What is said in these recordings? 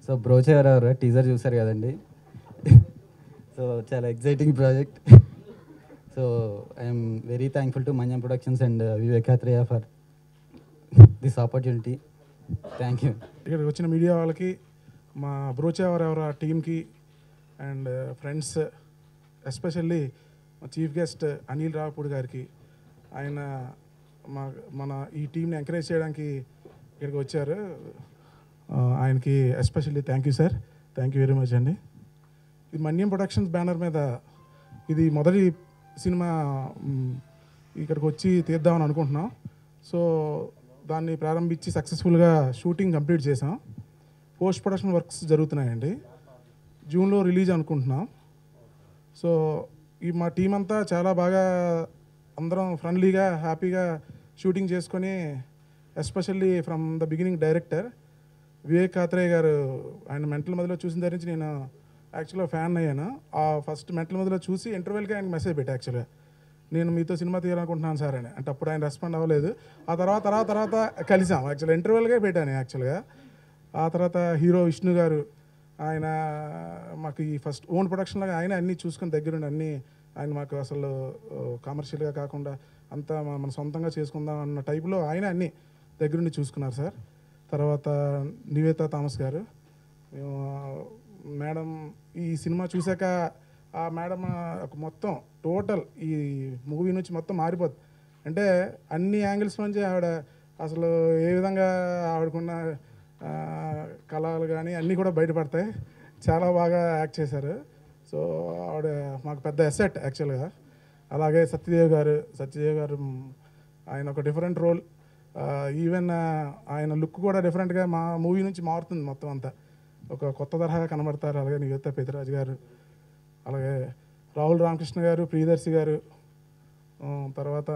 So బ్రోచేర్ ఎవరు teaser చూసారు కదండి సో చాలా exciting project so I'm very thankful to Manyam productions and Vivekatreya for this opportunity thank you ఇక్కడికి వచ్చిన మీడియా వాళ్ళకి మా బ్రోచేవర్ ఎవరు టీంకి అండ్ ఫ్రెండ్స్ ఎస్పెషల్లీ మా చీఫ్ గెస్ట్ అనిల్ రావుపూడి గారికి ఆయన మా మన ఈ టీంని ఎంకరేజ్ చేయడానికి ఇక్కడికి వచ్చారు ఆ, ఆయనకి especially thank you sir thank you very much అండి ఇది మన్యం ప్రొడక్షన్స్ బ్యానర్ మీద ఇది మొదటి సినిమా మ్, ఇక్కడికి వచ్చి తీద్దామని అనుకుంటున్నాం సో దాన్ని ప్రారంభించి సక్సెస్ఫుల్గా షూటింగ్ కంప్లీట్ చేసాం పోస్ట్ ప్రొడక్షన్ వర్క్స్ జరుగుతున్నాయండి జూన్లో రిలీజ్ అనుకుంటున్నాం సో ఈ మా టీం అంతా చాలా బాగా అందరం ఫ్రెండ్లీగా హ్యాపీగా షూటింగ్ చేసుకొని especially from the beginning director Vivek Athreya garu ఆయన మెంటల్ మధ్యలో చూసిన దగ్గర నుంచి నేను యాక్చువల్గా ఫ్యాన్ అయ్యాను ఆ ఫస్ట్ మెంటల్ మధ్యలో చూసి ఇంటర్వెల్కి ఆయనకి మెసేజ్ పెట్టా యాక్చువల్గా నేను మీతో సినిమా తీయాలనుకుంటున్నాను సార్ అని అంటే అప్పుడు ఆయన రెస్పాండ్ అవ్వలేదు ఆ తర్వాత తర్వాత తర్వాత కలిసాం యాక్చువల్గా ఇంటర్వెల్గా పెట్టాను యాక్చువల్గా ఆ తర్వాత హీరో విష్ణు గారు ఆయన మాకు ఈ ఫస్ట్ ఓన్ ప్రొడక్షన్ లాగా ఆయన అన్నీ చూసుకుని దగ్గరుండి అన్నీ ఆయన మాకు అసలు కమర్షియల్గా కాకుండా అంతా మన మన సొంతంగా చేసుకుందాం అన్న టైప్లో ఆయన అన్నీ దగ్గరుండి చూసుకున్నారు సార్ తర్వాత నివేత థామస్ గారు మేము, మేడం ఈ సినిమా చూశాక ఆ మేడం ఒక మొత్తం టోటల్ ఈ మూవీ నుంచి మొత్తం మారిపోద్ది అంటే అన్ని యాంగిల్స్ నుంచి ఆవిడ అసలు ఏ విధంగా ఆవిడకున్న ఆ, కళలు కానీ అన్నీ కూడా బయటపడతాయి చాలా బాగా యాక్ట్ చేశారు సో ఆవిడ మాకు పెద్ద ఎసెట్ యాక్చువల్గా అలాగే సత్యదేవ్ గారు సత్యదేవ్ గారు మ్, ఆయన ఒక డిఫరెంట్ రోల్ ఈవెన్ ఆయన లుక్ కూడా డిఫరెంట్గా మా మూవీ నుంచి మారుతుంది మొత్తం అంతా ఒక కొత్త తరహాగా కనబడతారు అలాగే నివేత పెద్దరాజు గారు అలాగే రాహుల్ రామకృష్ణ గారు ప్రియదర్శి గారు ఆ, తర్వాత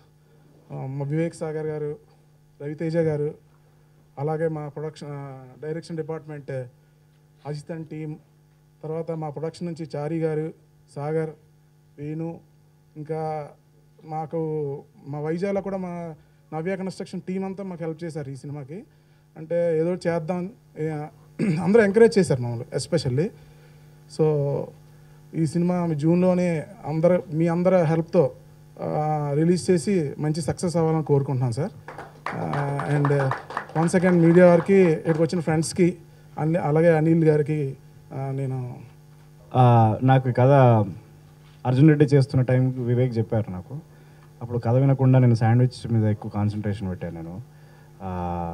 ఆ, మా వివేక్ సాగర్ గారు రవితేజ గారు అలాగే మా ప్రొడక్షన్ డైరెక్షన్ డిపార్ట్మెంట్ అజితన్ టీం తర్వాత మా ప్రొడక్షన్ నుంచి చారి గారు సాగర్ వేణు ఇంకా మాకు మా వైజాగ్లో కూడా మా నవ్య కన్స్ట్రక్షన్ టీం అంతా మాకు హెల్ప్ చేశారు ఈ సినిమాకి అంటే ఏదో ఒకటి చేద్దాం ఏ, అందరూ ఎంకరేజ్ చేశారు మమ్మల్ని ఎస్పెషల్లీ సో ఈ సినిమా మీ జూన్లోనే అందరు మీ అందరి హెల్ప్తో రిలీజ్ చేసి మంచి సక్సెస్ అవ్వాలని కోరుకుంటున్నాను sir and one second media వారికి ఇక్కడికి వచ్చిన ఫ్రెండ్స్కి అన్ని అలాగే అనిల్ గారికి ఆ, నేను ఆ, నాకు ఈ కథ అర్జున్ రెడ్డి చేస్తున్న టైంకి వివేక్ చెప్పారు నాకు అప్పుడు కథ వినకుండా నేను శాండ్విచ్ మీద ఎక్కువ కాన్సన్ట్రేషన్ పెట్టాను నేను ఆ,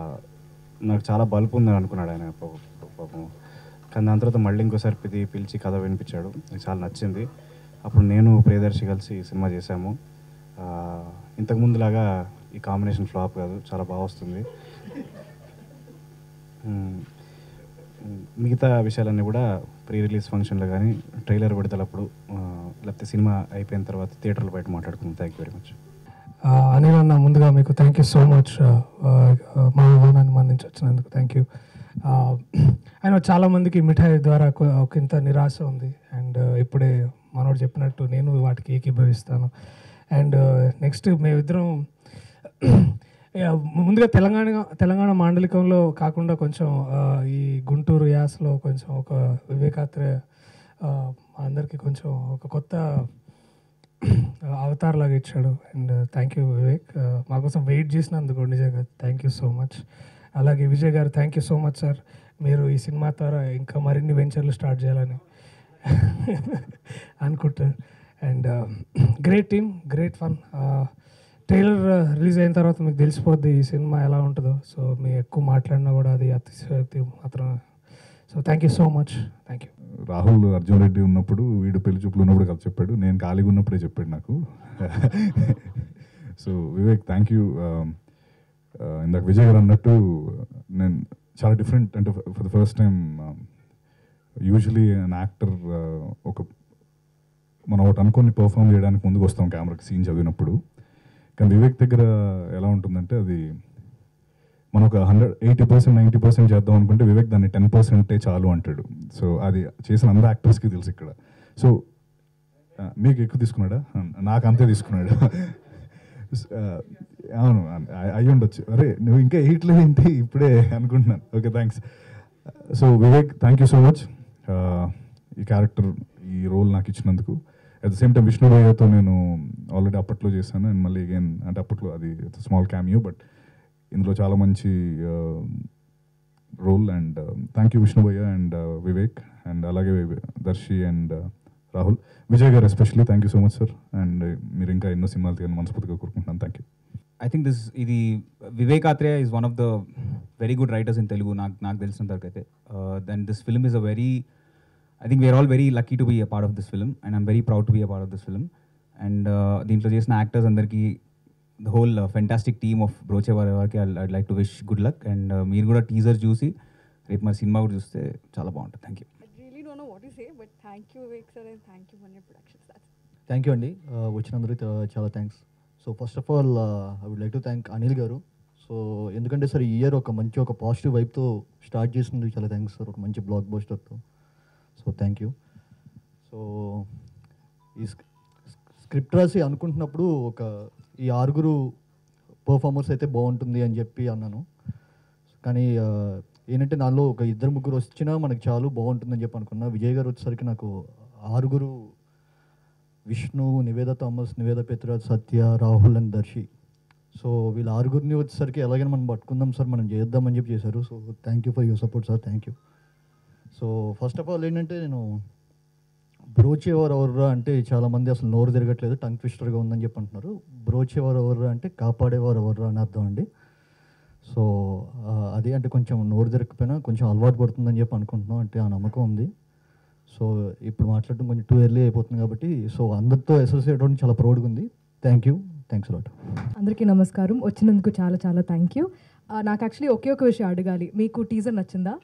నాకు చాలా బల్బ్ ఉందని అనుకున్నాడు ఆయన పాపం పాపం. కానీ దాని తర్వాత మళ్ళీ ఇంకోసారి పిది పిలిచి కథ వినిపించాడు నాకు చాలా నచ్చింది అప్పుడు నేను ప్రియదర్శి కలిసి ఈ సినిమా చేశాము ఆ, ఇంతకు ముందులాగా ఈ కాంబినేషన్ ఫ్లాప్ కాదు చాలా బాగా వస్తుంది మ్మ్. మిగతా విషయాలన్నీ కూడా ప్రీ రిలీజ్ ఫంక్షన్లో కానీ ట్రైలర్ విడుదలప్పుడు ఆ, లేకపోతే సినిమా అయిపోయిన తర్వాత థియేటర్లో బయట మాట్లాడుకుందాం థ్యాంక్ యూ వెరీ మచ్ ఆ, అనిల్ అన్న ముందుగా మీకు థ్యాంక్ యూ సో మచ్ మా ఆహ్వానాన్ని మన్నించి వచ్చినందుకు థ్యాంక్ యూ ఆయన చాలామందికి మిఠాయి ద్వారా కొ- ఒక ఇంత నిరాశ ఉంది అండ్ ఇప్పుడే మనోడు చెప్పినట్టు నేను వాటికి ఏకీభవిస్తాను అండ్ నెక్స్ట్ మేమిద్దరం యా, ముందుగా తెలంగాణ తెలంగాణ మాండలికంలో కాకుండా కొంచెం ఆ, ఈ గుంటూరు యాసలో కొంచెం ఒక వివేకాత్రే ఆ, మా అందరికీ కొంచెం ఒక కొత్త అవతార్ లాగా ఇచ్చాడు అండ్ థ్యాంక్ యూ వివేక్ మా కోసం వెయిట్ చేసినందుకు నిజంగా థ్యాంక్ యూ సో మచ్ అలాగే Vijay garu thank you so much sir మీరు ఈ సినిమా ద్వారా ఇంకా మరిన్ని వెంచర్లు స్టార్ట్ చేయాలని అనుకుంటారు and great team great fun trailer release అయిన తర్వాత మీకు తెలిసిపోద్ది ఈ సినిమా ఎలా ఉంటుందో సో మీ ఎక్కువ మాట్లాడినా కూడా అది అతిశయోక్తి మాత్రం so thank you so much thank you Rahul Arjun Reddy ఉన్నప్పుడు వీడు పెళ్లి చూపులు ఉన్నప్పుడు కలిసి చెప్పాడు నేను ఖాళీగా ఉన్నప్పుడే చెప్పాడు నాకు సో వివేక్ థ్యాంక్ యూ ఇందాక విజయ్ గారు అన్నట్టు నేను చాలా డిఫరెంట్ అంటే for the first time usually an actor ఒక మనం ఒకటి అనుకుని పర్ఫామ్ చేయడానికి ముందుకు వస్తాం కెమెరాకి సీన్ చదివినప్పుడు కానీ వివేక్ దగ్గర ఎలా ఉంటుందంటే అది మనం ఒక hundred eighty percent ninety percent చేద్దాం అనుకుంటే వివేక్ దాన్ని టెన్ పర్సెంటే చాలు అంటాడు సో అది చేసిన అందరు యాక్టర్స్కి తెలుసు ఇక్కడ సో ఆ, మీకు ఎక్కువ తీసుకున్నాడా ఆ, నాకు అంతే తీసుకున్నాడు ఆ, అవును అ- అయ్యి ఉండొచ్చు అరే నువ్వు ఇంకా ఎయిట్లో ఏంటి ఇప్పుడే అనుకుంటున్నాను okay thanks so Vivek thank you so much ఈ క్యారెక్టర్ ఈ రోల్ నాకు ఇచ్చినందుకు at the same time Vishnu భయ్యతో నేను ఆల్రెడీ అప్పట్లో చేశాను అండ్ మళ్ళీ అగైన్ అంటే అప్పట్లో అది స్మాల్ క్యామియో బట్ ఇందులో చాలా మంచి role and thank you Vishnu bhaiya and Vivek and అలాగే Darsi and Rahul Vijay garu especially thank you so much sir and మీరు ఇంకా ఎన్నో సినిమాలు తీయాలని మనస్ఫూర్తిగా కోరుకుంటున్నాను thank you I think this ఇది Vivek Athreya is one of the very good writers in Telugu నాకు నాకు తెలిసినంత వరకు అయితే then this film is a very I think we are all very lucky to be a part of this film and I'm very proud to be a part of this film and దీంట్లో చేసిన actors అందరికీ the whole fantastic team of Brochevaru వారికి I like to wish good luck and మీరు కూడా teaser చూసి రేపు మరి cinema కూడా చూస్తే చాలా బాగుంటుంది thank you I really don't know what to say, but thank you, Vivek sir, and thank you, Manya Productions. That's thank you అండి Uh, వచ్చినందుకు త- చాలా thanks so first of all I would like to thank Anil garu so ఎందుకంటే sir ఈ year ఒక మంచి ఒక positive వైబ్తో start చేసినందుకు చాలా థ్యాంక్స్ సార్ ఒక మంచి బ్లాక్ బస్టర్తో సో థ్యాంక్ యూ సో ఈ స్క్- స్క్రిప్ట్ రాసి అనుకుంటున్నప్పుడు ఒక ఈ ఆరుగురు పర్ఫార్మర్స్ అయితే బాగుంటుంది అని చెప్పి అన్నాను కానీ ఆ, ఏంటంటే నాలో ఒక ఇద్దరు ముగ్గురు వచ్చినా మనకు చాలు బాగుంటుందని చెప్పి అనుకున్నా విజయ్ గారు వచ్చేసరికి నాకు ఆరుగురు విష్ణు నివేద థామస్ నివేద పెత్రాజ్ సత్య రాహుల్ అండ్ దర్శి సో వీళ్ళ ఆరుగురిని వచ్చేసరికి ఎలాగైనా మనం పట్టుకుందాం సార్ మనం చేద్దామని చెప్పి చేశారు so thank you for your support sir thank you so first of all ఏంటంటే నేను బ్రోచేవారు ఎవర్రా అంటే చాలామంది అసలు నోరు తిరగట్లేదు టంగ్ ట్విస్టర్గా ఉందని చెప్పి అంటున్నారు బ్రోచేవారు ఎవర్రా అంటే కాపాడేవారు ఎవర్రా అని అర్థం అండి సో ఆ, అది అంటే కొంచెం నోరు తిరగకపోయినా కొంచెం అలవాటు పడుతుందని చెప్పి అనుకుంటున్నాం అంటే ఆ నమ్మకం ఉంది సో ఇప్పుడు మాట్లాడడం కొంచెం టూ ఎర్లీ అయిపోతుంది కాబట్టి సో అందరితో అసోసియేట్ అవ్వడం చాలా ప్రౌడ్గా ఉంది థ్యాంక్ యూ థ్యాంక్స్ లాట్ అందరికీ నమస్కారం వచ్చినందుకు చాలా చాలా థ్యాంక్ యూ నాకు యాక్చువల్లీ ఒకే ఒక విషయం అడగాలి మీకు టీజర్ నచ్చిందా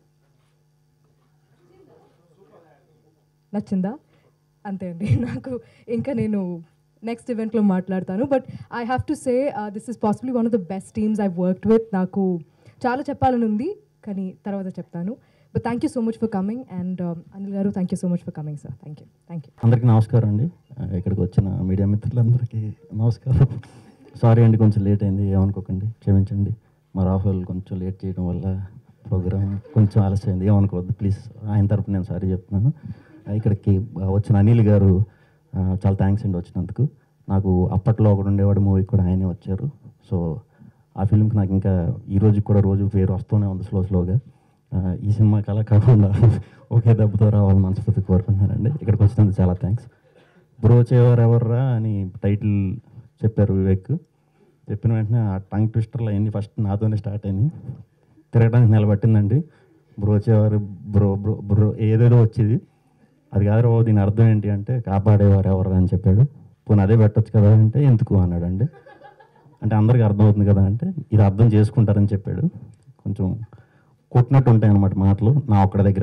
నచ్చిందా అంతే అండి నాకు ఇంకా నేను నెక్స్ట్ ఈవెంట్లో మాట్లాడతాను but I have to say this is possibly one of the best teams I worked with నాకు చాలా చెప్పాలని ఉంది కానీ తర్వాత చెప్తాను but thank you so much for coming and Anil garu thank you so much for coming sir thank you thank you అందరికీ నమస్కారం అండి ఆ, ఇక్కడికి వచ్చిన మీడియా మిత్రులందరికీ నమస్కారం సారీ అండి కొంచెం లేట్ అయింది ఏమనుకోకండి క్షమించండి మా రాహుల్ కొంచెం లేట్ చేయడం వల్ల ప్రోగ్రామ్ కొంచెం ఆలస్యమైంది ఏమనుకోవద్దు ప్లీజ్ ఆయన తరపు నేను సారీ చెప్తున్నాను ఆ, ఇక్కడికి ఆ, వచ్చిన అనిల్ గారు ఆ, చాలా థ్యాంక్స్ అండి వచ్చినందుకు నాకు అప్పట్లో ఒకడు ఉండేవాడు మూవీ కూడా ఆయనే వచ్చారు సో ఆ ఫిల్మ్కి నాకు ఇంకా ఈ రోజు కూడా రోజు పేరు వస్తూనే ఉంది స్లో స్లోగా ఆ, ఈ సినిమాకి అలా కాకుండా ఒకే దెబ్బతో రావాలని మనస్ఫూర్తి కోరుకుంటున్నానండి ఇక్కడికి వచ్చినందుకు చాలా థ్యాంక్స్ బ్రోచేవారు ఎవర్రా అని టైటిల్ చెప్పారు వివేక్ చెప్పిన వెంటనే ఆ టంగ్ ట్విస్టర్లు అయింది ఫస్ట్ నాతోనే స్టార్ట్ అయింది తిరగడానికి నిలబట్టిందండి బ్రోచేవారు బ్రో బ్రో బ్రో ఏదేదో వచ్చేది అది కాదు బాబు దీని అర్థం ఏంటి అంటే కాపాడేవారు ఎవరు అని చెప్పాడు పోనీ అదే పెట్టొచ్చు కదా అంటే ఎందుకు అన్నాడండి అంటే అందరికీ అర్థమవుతుంది కదా అంటే ఇది అర్థం చేసుకుంటారని చెప్పాడు కొంచెం కొట్టినట్టు ఉంటాయి అన్నమాట మాటలు నా ఒక్కడ దగ్గర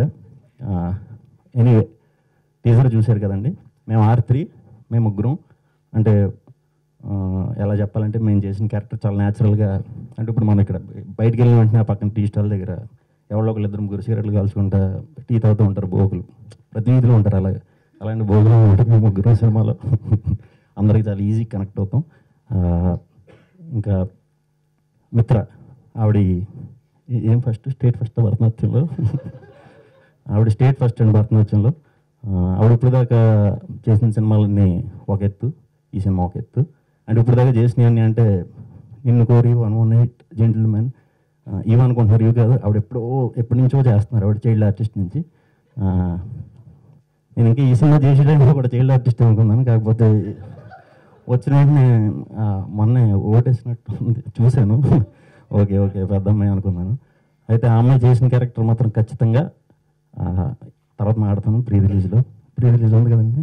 ఎనీవే టీజర్ చూశారు కదండి మేము ఆర్ త్రీ మేము ముగ్గురం అంటే ఆ, ఎలా చెప్పాలంటే మేము చేసిన క్యారెక్టర్ చాలా న్యాచురల్గా అంటే ఇప్పుడు మనం ఇక్కడ బయటికి వెళ్ళిన వెంటనే ఆ పక్కన టీ స్టాల్ దగ్గర ఎవరో ఒకళ్ళు ఇద్దరు ముగ్గురు సిగరెట్లు కాల్చుకుంటా టీ తాగుతూ ఉంటారు భోగులు ప్రతినిధులు ఉంటారు అలాగే అలాంటి భోగులు ఉంటారు మేము ముగ్గురు సినిమాలో అందరికి చాలా ఈజీ కనెక్ట్ అవుతాం ఆ, ఇంకా మిత్ర ఆవిడ ఏ- ఏం ఫస్ట్ స్టేట్ ఫస్ట్ భరతనాట్యంలో ఆవిడ స్టేట్ ఫస్ట్ అండి భరతనాట్యంలో ఆ, ఆవిడ ఇప్పుడు దాకా చేసిన సినిమాలన్నీ ఒక ఎత్తు ఈ సినిమా ఒక ఎత్తు అండ్ ఇప్పుడు దాకా చేసినవన్నీ అంటే Ninnu Kori one one eight gentleman ఇవి అనుకుంటున్నారు ఇవి కాదు ఆవిడ ఎప్పుడో ఎప్పటి నుంచో చేస్తున్నారు ఆవిడ చైల్డ్ ఆర్టిస్ట్ నుంచి ఆ, నేను ఇంకా ఈ సినిమా చేసే టైంలో కూడా చైల్డ్ ఆర్టిస్ట్ అనుకున్నాను కాకపోతే వచ్చిన వెంటనే ఆ, మొన్నే ఓటేసినట్టు ఉంది చూశాను ఓకే ఓకే పెద్ద అమ్మాయి అనుకున్నాను అయితే ఆ అమ్మాయి చేసిన క్యారెక్టర్ మాత్రం ఖచ్చితంగా ఆ, తర్వాత మాట్లాడతాను ప్రీ రిలీజ్లో ప్రీ రిలీజ్ ఉంది కదండి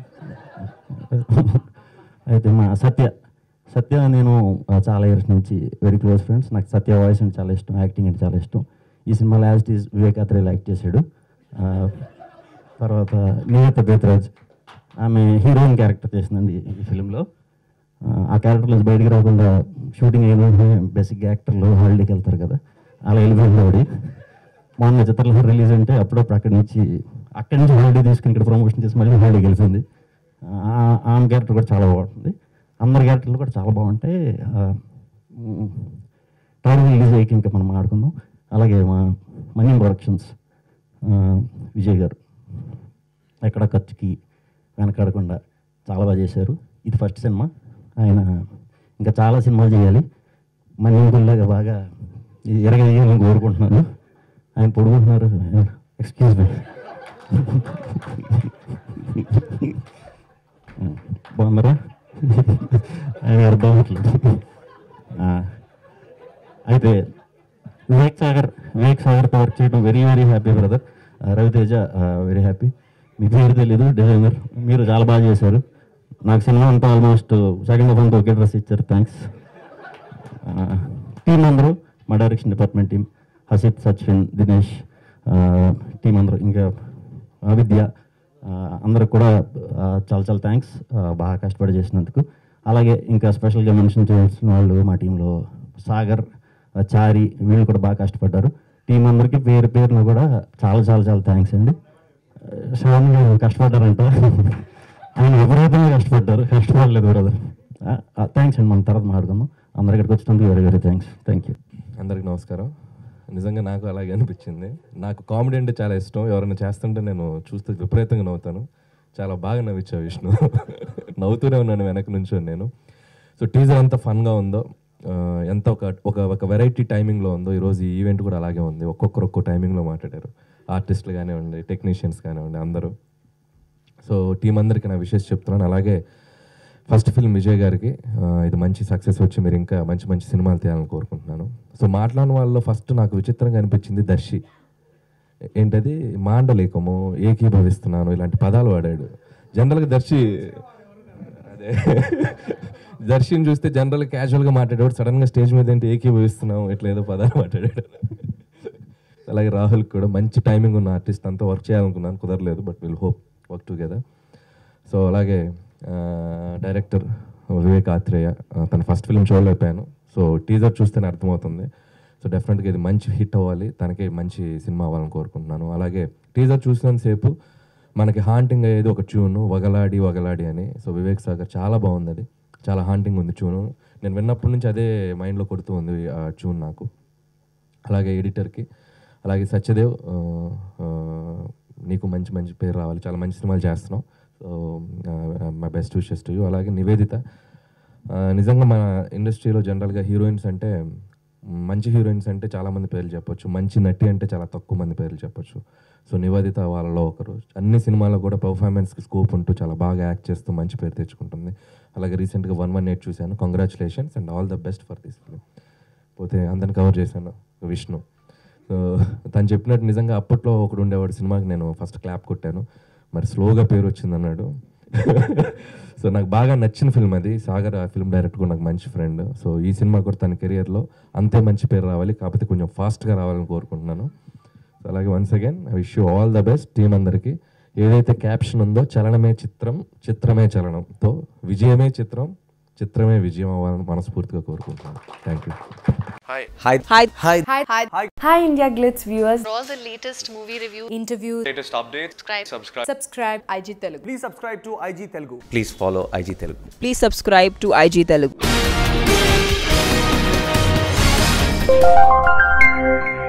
అయితే మా సత్య సత్య నేను ఆ, చాలా ఇయర్స్ నుంచి వెరీ క్లోజ్ ఫ్రెండ్స్ నాకు సత్య వాయిస్ అంటే చాలా ఇష్టం యాక్టింగ్ అంటే చాలా ఇష్టం ఈ సినిమాలో యాజ్ ఈజ్ వివేకాత్రేయులు యాక్ట్ చేశాడు ఆ, తర్వాత నివేత బేత్రాజ్ ఆమె హీరోయిన్ క్యారెక్టర్ చేసిందండి ఈ ఫిలింలో ఆ క్యారెక్టర్ నుంచి బయటికి రాకుండా షూటింగ్ అయిన వెంటనే బేసిక్ యాక్టర్లు హాలిడేకి వెళ్తారు కదా అలా వెళ్ళిపోయింది ఆవిడ మొన్న చిత్రలహరి రిలీజ్ అంటే అప్పుడప్పుడు అక్కడి నుంచి అక్కడి నుంచి హాలిడే తీసుకుని ఇక్కడ ప్రమోషన్ చేసి మళ్ళీ హాలిడేకి వెళ్తుంది ఆ- ఆమె క్యారెక్టర్ కూడా చాలా బాగుంటుంది అందరి క్యారెక్టర్లు కూడా చాలా బాగుంటాయి ట్రైలర్ రిలీజ్ అయ్యాక ఇంకా మనం ఆడుకుందాం అలాగే మా మనీ ప్రొడక్షన్స్ ఆ, విజయ్ గారు ఎక్కడ ఖర్చుకి వెనకాడకుండా చాలా బాగా చేశారు ఇది ఫస్ట్ సినిమా ఆయన ఇంకా చాలా సినిమాలు చేయాలి మన్యంకుల్లాగా బాగా ఎరగేయాలని కోరుకుంటున్నాను ఆయన పొడుగుంటున్నారు ఎక్స్క్యూజ్ మీ బాగున్నారా ఆయన అర్థం అవ్వట్లేదు ఆ, అయితే వివేక్ సాగర్ వివేక్ సాగర్తో వర్క్ చేయడం very very happy brother Raviteja very happy మీ పేరు తెలీదు డిజైనర్ మీరు చాలా బాగా చేశారు నాకు సినిమా అంతా ఆల్మోస్ట్ సెకండ్ హాఫ్ అంతా ఒకే డ్రెస్ ఇచ్చారు థ్యాంక్స్ టీం అందరూ మా direction department team Hasith Sachin Dinesh team అందరూ ఇంకా ఆ, విద్య ఆ, అందరికి కూడా ఆ, చాలా చాలా థ్యాంక్స్ బాగా కష్టపడి చేసినందుకు అలాగే ఇంకా స్పెషల్గా మెన్షన్ చేసిన వాళ్ళు మా టీంలో సాగర్ ఆ, చారి వీళ్ళు కూడా బాగా కష్టపడ్డారు టీం అందరికీ పేరు పేరున కూడా చాలా చాలా చాలా థ్యాంక్స్ అండి శ్రావణ్ గారు కష్టపడ్డారంట ఆయన విపరీతంగా కష్టపడ్డారు కష్టపడలేదు బ్రదర్ థ్యాంక్స్ అండి మన తర్వాత మాట్లాడుకుందాం అందరి ఇక్కడికి వచ్చినందుకు very very thanks thank you అందరికి నమస్కారం నిజంగా నాకు అలాగే అనిపించింది నాకు కామెడీ అంటే చాలా ఇష్టం ఎవరైనా చేస్తుంటే నేను చూస్తే విపరీతంగా నవ్వుతాను చాలా బాగా నవ్వించావు విష్ణు నవ్వుతూనే ఉన్నాను వెనక నుంచి నేను సో టీజర్ ఎంత ఫన్గా ఉందో ఆ, ఎంత ఒక ఒక ఒక వెరైటీ టైమింగ్లో ఉందో ఈరోజు ఈ ఈవెంట్ కూడా అలాగే ఉంది ఒక్కొక్కరు ఒక్కో టైమింగ్లో మాట్లాడారు ఆర్టిస్టులు కానివ్వండి టెక్నీషియన్స్ కానివ్వండి అందరూ సో టీం అందరికీ నా విషెస్ చెప్తున్నాను అలాగే ఫస్ట్ ఫిల్మ్ విజయ్ గారికి ఆ, ఇది మంచి సక్సెస్ వచ్చి మీరు ఇంకా మంచి మంచి సినిమాలు తీయాలని కోరుకుంటున్నాను సో మాట్లాడిన వాళ్ళలో ఫస్ట్ నాకు విచిత్రంగా అనిపించింది దర్శి ఏంటది మాండలేకము ఏకీభవిస్తున్నాను ఇలాంటి పదాలు వాడాడు జనరల్గా దర్శి అదే దర్శిని చూస్తే జనరల్ క్యాజువల్గా మాట్లాడేవాడు సడన్గా స్టేజ్ మీద ఏంటి ఏకీభవిస్తున్నాం ఇట్లా ఏదో పదాలు మాట్లాడాడు అలాగే రాహుల్ కూడా మంచి టైమింగ్ ఉన్న ఆర్టిస్ట్ అంతా వర్క్ చేయాలనుకున్నాను కుదరలేదు but will hope work together so అలాగే డైరెక్టర్ వివేక్ ఆత్రేయ ఆ, తన ఫస్ట్ ఫిల్మ్ చూడలేకపోయాను సో టీజర్ చూస్తేనే అర్థమవుతుంది సో డెఫినెట్గా ఇది మంచి హిట్ అవ్వాలి తనకి మంచి సినిమా అవ్వాలని కోరుకుంటున్నాను అలాగే టీజర్ చూసినంతసేపు మనకి హాంటింగ్ అయ్యేది ఒక ట్యూన్ వగలాడి వగలాడి అని సో వివేక్ సాగర్ చాలా బాగుంది అది చాలా హాంటింగ్ ఉంది ట్యూన్ నేను విన్నప్పటి నుంచి అదే మైండ్లో కొడుతూ ఉంది ఆ ట్యూన్ నాకు అలాగే ఎడిటర్కి అలాగే సత్యదేవ్ ఆ, ఆ, నీకు మంచి మంచి పేరు రావాలి చాలా మంచి సినిమాలు చేస్తున్నావు so my best wishes to you అలాగే నివేదిత ఆ, నిజంగా మన ఇండస్ట్రీలో జనరల్గా హీరోయిన్స్ అంటే మ్, మంచి హీరోయిన్స్ అంటే చాలామంది పేర్లు చెప్పొచ్చు మంచి నటి అంటే చాలా తక్కువ మంది పేర్లు చెప్పొచ్చు సో నివేదిత వాళ్ళలో ఒకరు అన్ని సినిమాల్లో కూడా పర్ఫార్మెన్స్కి స్కోప్ ఉంటూ చాలా బాగా యాక్ట్ చేస్తూ మంచి పేరు తెచ్చుకుంటుంది అలాగే రీసెంట్గా వన్ వన్ ఎయిట్ చూశాను congratulations and all the best for this film పోతే అందరిని కవర్ చేశాను విష్ణు సో తను చెప్పినట్టు నిజంగా అప్పట్లో ఒకడు ఉండేవాడు సినిమాకి నేను ఫస్ట్ క్లాప్ కొట్టాను మరి స్లోగా పేరు వచ్చింది అన్నాడు సో నాకు బాగా నచ్చిన ఫిల్మ్ అది సాగర్ ఆ ఫిల్మ్ డైరెక్టర్ కూడా నాకు మంచి ఫ్రెండ్ సో ఈ సినిమా కూడా తన కెరియర్లో అంతే మంచి పేరు రావాలి కాకపోతే కొంచెం ఫాస్ట్గా రావాలని కోరుకుంటున్నాను సో అలాగే once again I wish you all the best team అందరికీ ఏదైతే క్యాప్షన్ ఉందో చలనమే చిత్రం చిత్రమే చలనంతో విజయమే చిత్రం చిత్రమే విజయం అవ్వాలని మనస్ఫూర్తిగా కోరుకుంటున్నాను thank you Hi. Hi. Hi. Hi. Hi. Hi. Hi. Hi, India Glitz viewers. For all the latest movie review, Interviews. latest updates, subscribe. subscribe. Subscribe IG Telugu. Please subscribe to IG Telugu. Please follow IG Telugu. Please subscribe to IG Telugu.